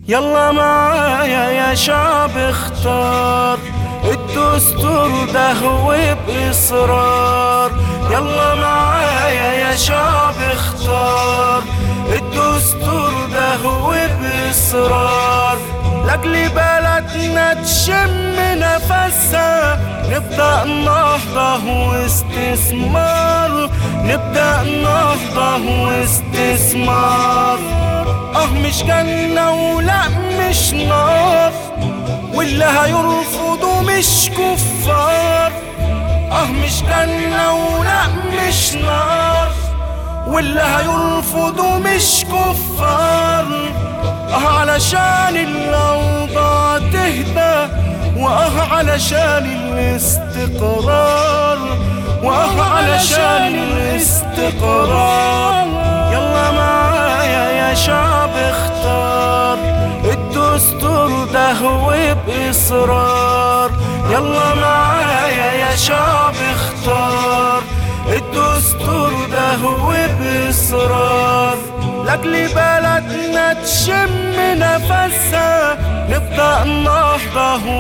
يلا معايا يا شعب اختار الدستور ده هو بإصرار يلا معايا يا شعب اختار الدستور ده هو بإصرار لأجل بلدنا تشم نفسها نبدأ نهضة واستثمار نبدأ نهضة واستثمار اه مش جنة ولا مش نار واللي هيرفضوا مش كفار اه مش جنة ولا مش نار واللي هيرفضوا مش كفار اه علشان الأوضاع تهدى واه علشان الاستقرار واه علشان الاستقرار يلا معايا يا شعب اختار الدستور ده هو بإصرار يلا معايا يا شعب اختار الدستور ده هو بإصرار لأجل بلدنا تشم نفسها نبدأ نهضة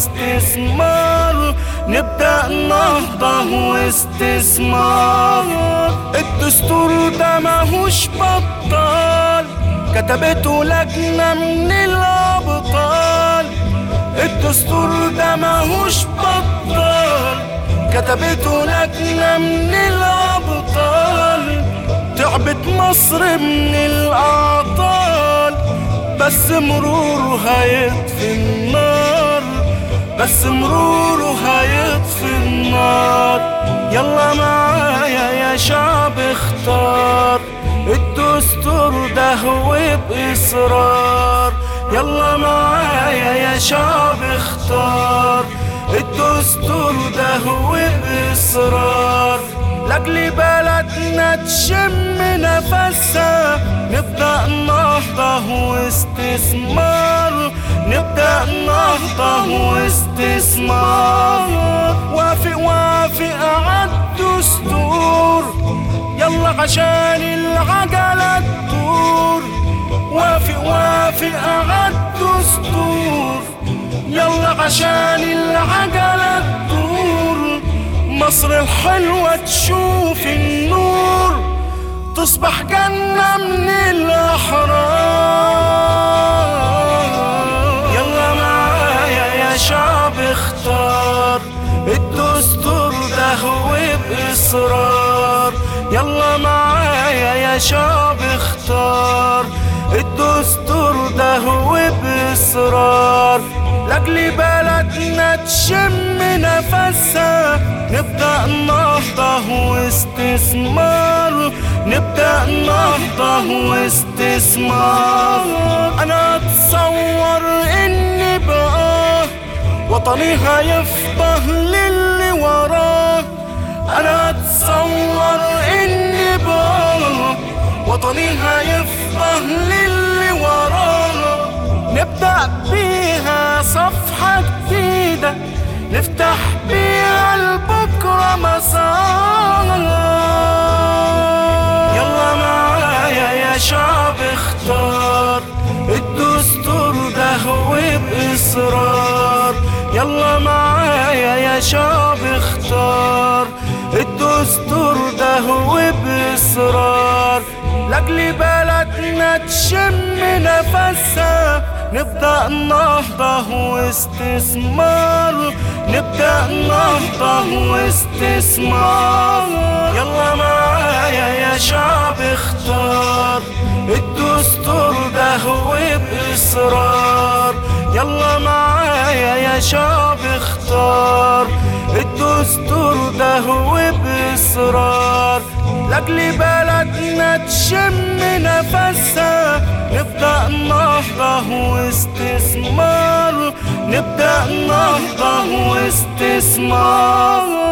واستثمار نبدأ نهضة واستثمار الدستور ده ماهوش بطال كتبته لجنة من الأبطال الدستور ده ماهوش بطال كتبته لجنة من الأبطال تعبت مصر من الأعطال بس مروره هيطفي النار بس مروره هيطفي النار يلا معايا يا شعب اختار الدستور ده هو بإصرار يلا معايا يا شعب اختار الدستور ده هو بإصرار لأجل بلدنا تشم نفسها نبدأ نهضة واستثمار نبدأ نهضة واستثمار وافق وافق عالدستور يلا عشان العجلة تدور وافق وافق عالدستور يلا عشان العجلة تدور مصر الحلوة تشوف النور تصبح جنة من الأحرار يلا معايا يا شعب اختار الدستور ده هو بإصرار يلا معايا يا شعب اختار الدستور ده هو بإصرار لأجل بلدنا تشم نفسها نبدأ نهضة واستثمار نبدأ نهضة واستثمار أنا أتصور إني بقى وطني هيفضل للي وراه أنا أتصور إني بقى وطني هيفضل للي وراه نبدأ بيها صفحة جديدة نفتح بيها لبكرة مسار يلا معايا يا شعب اختار الدستور ده هو بإصرار يلا معايا يا شعب اختار الدستور ده هو بإصرار لأجل بلدنا تشم نفسها نبدأ نهضة واستثمار نبدأ نهضة واستثمار يلا معايا يا شعب اختار الدستور ده هو بإصرار يلا معايا يا شعب اختار الدستور ده هو بإصرار لأجل بلدنا تشم نفسها نبدأ نهضة واستثمار نبدأ نهضة واستثمار